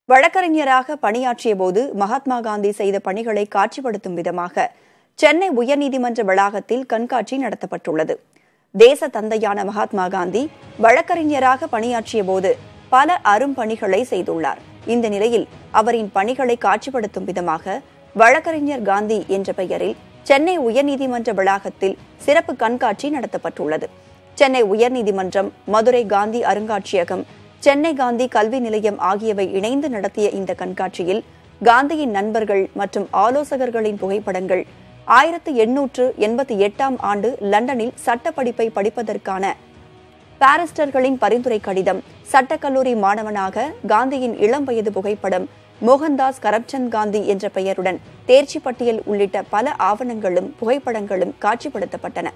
வழக்கறிஞராக பணியாற்றிய போது மகாத்மா காந்தி செய்த பணிகளை காட்சிப்படுத்தும் விதமாக சென்னை உயர்நீதிமன்ற வளாகத்தில் கண்காட்சி நடத்தப்பட்டுள்ளது தேச தந்தையான மகாத்மா காந்தி வழக்கறிஞராக பணியாற்றிய போது பல அரும்பணிகளை செய்துள்ளார் இந்த நிலையில் அவரின் பணிகளை காட்சிப்படுத்தும் விதமாக வழக்கறிஞர் காந்தி என்ற பெயரில் சென்னை உயர்நீதிமன்ற வளாகத்தில் சிறப்பு கண்காட்சி நடத்தப்பட்டுள்ளது சென்னை உயர்நீதிமன்றம் மதுரை காந்தி அருங்காட்சியகம் சென்னை காந்தி கல்வி நிலையம் ஆகியவை இணைந்து நடத்திய இந்த கண்காட்சியில் காந்தியின் நண்பர்கள் மற்றும் ஆலோசகர்களின் புகைப்படங்கள் ஆயிரத்து எண்ணூற்று எண்பத்தி எட்டாம் ஆண்டு லண்டனில் சட்டப்படிப்பை படிப்பதற்கான பாரிஸ்டர்களின் பரிந்துரை கடிதம் சட்டக்கல்லூரி மாணவனாக காந்தியின் இளம் வயது புகைப்படம் மோகன்தாஸ் கரப்சந்த் காந்தி என்ற பெயருடன் தேர்ச்சி பட்டியல் உள்ளிட்ட பல ஆவணங்களும் புகைப்படங்களும் காட்சிப்படுத்தப்பட்டன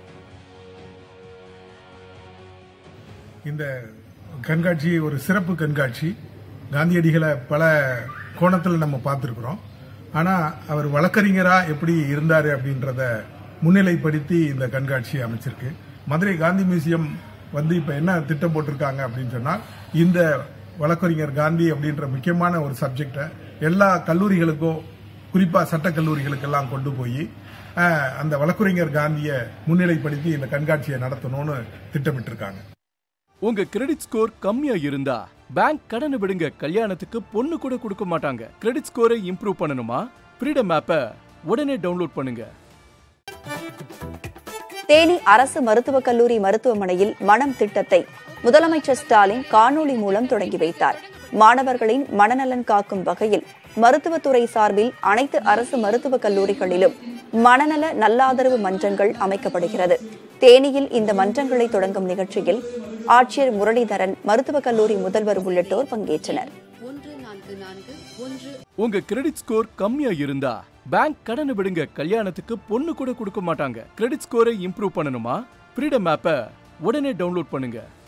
இந்த கண்காட்சி ஒரு சிறப்பு கண்காட்சி காந்தியடிகளை பல கோணத்தில் நம்ம பார்த்துருக்குறோம் ஆனால் அவர் வழக்கறிஞராக எப்படி இருந்தார் அப்படின்றத முன்னிலைப்படுத்தி இந்த கண்காட்சி அமைச்சிருக்கு மதுரை காந்தி மியூசியம் வந்து இப்போ என்ன திட்டம் போட்டிருக்காங்க அப்படின்னு சொன்னால் இந்த வழக்கறிஞர் காந்தி அப்படின்ற முக்கியமான ஒரு சப்ஜெக்டை எல்லா கல்லூரிகளுக்கும் குறிப்பாக சட்ட கல்லூரிகளுக்கெல்லாம் கொண்டு போய் அஹ், அந்த வழக்கறிஞர் காந்தியை முன்னிலைப்படுத்தி இந்த கண்காட்சியை நடத்தணும்னு திட்டமிட்டிருக்காங்க உங்க கிரெடிட் ஸ்கோர் கம்மியா இருந்தா பேங்க் கடனை விடுங்க கல்யாணத்துக்கு பொண்ணு கூட கொடுக்க மாட்டாங்க கிரெடிட் ஸ்கோரை இம்ப்ரூவ் பண்ணணுமா ஃப்ரீடம் ஆப்பை உடனே டவுன்லோட் பண்ணுங்க தேனி அரசு மருத்துவக் கல்லூரி மருத்துவமனையில் மனம் திட்டத்தை முதலமைச்சர் ஸ்டாலின் காணொளி மூலம் தொடங்கி வைத்தார் மாணவர்களின் மனநலன் காக்கும் வகையில் மருத்துவத்துறை சார்பில் அனைத்து அரசு மருத்துவக் கல்லூரிகளிலும் மனநல நல்லாதரவு மன்றங்கள் அமைக்கப்படுகிறது தேனியில் இந்த மன்றங்களை தொடங்கும் நிகழ்ச்சியில் ஆட்சியர் முரளிதரன் மருத்துவக் கல்லூரி முதல்வர் உள்ளிட்டோர் பங்கேற்றனர் ஒன்று நான்கு நான்கு ஒன்று உங்க கிரெடிட் ஸ்கோர் கம்மியா இருந்தா பேங்க் கடனை விடுங்க கல்யாணத்துக்கு பொண்ணு கூட கொடுக்க மாட்டாங்க கிரெடிட் ஸ்கோரை இம்ப்ரூவ் பண்ணணுமா ஃப்ரீடம் ஆப்பை உடனே டவுன்லோட் பண்ணுங்க